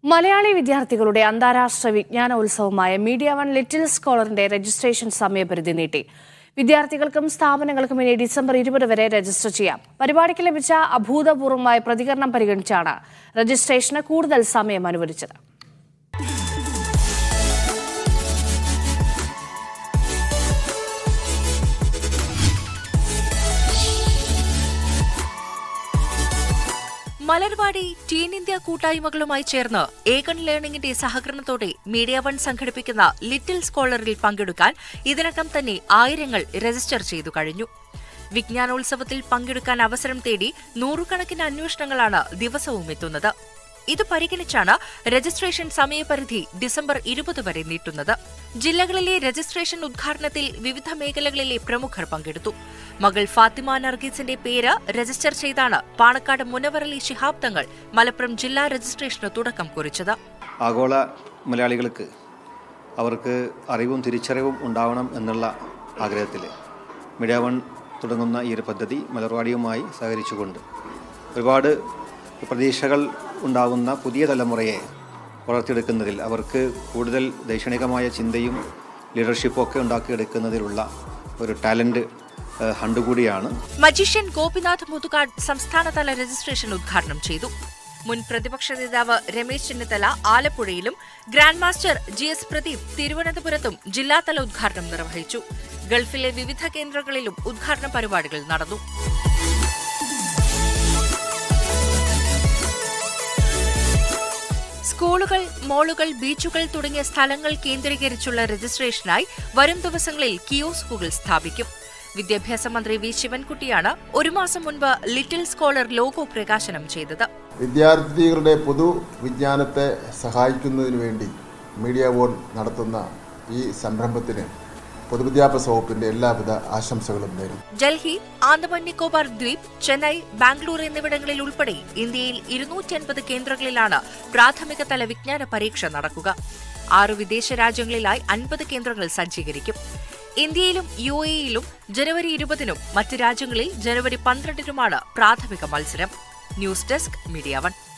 മലയാളി വിദ്യാർത്ഥികളുടെ അന്താരാഷ്ട്ര വിജ്ഞാനോത്സവമായ മീഡിയ വൺ ലിറ്റിൽ സ്കോളറിന്റെ രജിസ്ട്രേഷൻ സമയപരിധി നീട്ടി വിദ്യാർത്ഥികൾക്കും സ്ഥാപനങ്ങൾക്കും ഇനി ഡിസംബർ ഇരുപത് വരെ രജിസ്റ്റർ ചെയ്യാം പരിപാടിക്ക് ലഭിച്ച അഭൂതപൂർവമായ പ്രതികരണം പരിഗണിച്ചാണ് രജിസ്ട്രേഷന് കൂടുതൽ സമയം അനുവദിച്ചത് മലർവാടി ടീൻ ഇന്ത്യ കൂട്ടായ്മകളുമായി ചേർന്ന് ഏകൺ ലേണിംഗിന്റെ സഹകരണത്തോടെ മീഡിയ വൺ സംഘടിപ്പിക്കുന്ന ലിറ്റിൽ സ്കോളറിൽ പങ്കെടുക്കാൻ ഇതിനകം തന്നെ ആയിരങ്ങൾ രജിസ്റ്റർ ചെയ്തു കഴിഞ്ഞു വിജ്ഞാനോത്സവത്തിൽ പങ്കെടുക്കാൻ അവസരം തേടി നൂറുകണക്കിന് അന്വേഷണങ്ങളാണ് ദിവസവും എത്തുന്നത് ഇത് പരിഗണിച്ചാണ് രജിസ്ട്രേഷൻ സമയപരിധി ഡിസംബർ ഇരുപത് വരെ നീട്ടുന്നത് ജില്ലകളിലെ രജിസ്ട്രേഷൻ ഉദ്ഘാടനത്തിൽ വിവിധ മേഖലകളിലെ പ്രമുഖർ പങ്കെടുത്തു മകൾ ഫാത്തിമ നർഗീസിന്റെ പേര് രജിസ്റ്റർ ചെയ്താണ് പാണക്കാട് മുനവറലി ശിഹാബ് തങ്ങൾ മലപ്പുറം ജില്ലാ രജിസ്ട്രേഷന് തുടക്കം കുറിച്ചത് ആഗോള മലയാളികൾക്ക് അവർക്ക് അറിവും തിരിച്ചറിവും ഉണ്ടാവണം എന്നുള്ള ആഗ്രഹത്തിൽ മീഡിയ വൺ തുടങ്ങുന്ന ഈ ഒരു പദ്ധതി മലർവാടിയുമായി സഹകരിച്ചുകൊണ്ട് ഒരുപാട് പ്രതീക്ഷകൾ ഉണ്ടാകുന്ന പുതിയ തലമുറയെ വളർത്തിയെടുക്കുന്നതിൽ അവർക്ക് കൂടുതൽ ദൈക്ഷണികമായ ചിന്തയും ലീഡർഷിപ്പും ഒക്കെ ഉണ്ടാക്കിയെടുക്കുന്നതിലുള്ള ഒരു ടാലൻറ്റ് ഹണ്ട് കൂടിയാണ് മജീഷ്യൻ ഗോപിനാഥ് മുതുകാട് സംസ്ഥാനതല രജിസ്ട്രേഷൻ ഉദ്ഘാടനം ചെയ്തു മുൻ പ്രതിപക്ഷ നേതാവ് രമേശ് ചെന്നിത്തല ആലപ്പുഴയിലും grand master G S Pradeep തിരുവനന്തപുരത്തും ജില്ലാതല ഉദ്ഘാടനം നിർവഹിച്ചു ഗൾഫിലെ വിവിധ കേന്ദ്രങ്ങളിലും ഉദ്ഘാടന പരിപാടികൾ നടന്നു സ്കൂളുകൾ മോളുകൾ ബീച്ചുകൾ തുടങ്ങിയ സ്ഥലങ്ങൾ കേന്ദ്രീകരിച്ചുള്ള രജിസ്ട്രേഷനായി വരും ദിവസങ്ങളിൽ കിയോസ്കുകൾ സ്ഥാപിക്കും വിദ്യാഭ്യാസ മന്ത്രി വി ശിവൻകുട്ടിയാണ് ഒരു മാസം മുൻപ് ലിറ്റിൽ സ്കോളർ ലോഗോ പ്രകാശനം ചെയ്തത് വിദ്യാർത്ഥികളുടെ പൊതുവിജ്ഞാനത്തെ സഹായിക്കുന്നതിന് വേണ്ടി മീഡിയ വോൺ നടത്തുന്ന ഈ സംരംഭത്തിന് പൊതുവിദ്യാഭ്യാസ വകുപ്പിന്റെ എല്ലാവിധ ആശംസകളും നേരുന്നു ഡൽഹി ആൻഡമാൻ നിക്കോബാർ ദ്വീപ് ചെന്നൈ ബാംഗ്ലൂർ എന്നിവിടങ്ങളിൽ ഉൾപ്പെടെ ഇന്ത്യയിൽ ഇരുന്നൂറ്റി അൻപത് കേന്ദ്രങ്ങളിലാണ് പ്രാഥമിക തല വിജ്ഞാന പരീക്ഷ നടക്കുക ആറ് വിദേശ രാജ്യങ്ങളിലായി അൻപത് കേന്ദ്രങ്ങൾ സജ്ജീകരിക്കും ഇന്ത്യയിലും യു എയിലും ജനുവരി ഇരുപതിനും മറ്റ് രാജ്യങ്ങളിൽ ജനുവരി പന്ത്രണ്ടിനുമാണ് പ്രാഥമിക മത്സരം ന്യൂസ് ഡെസ്ക് മീഡിയ വൺ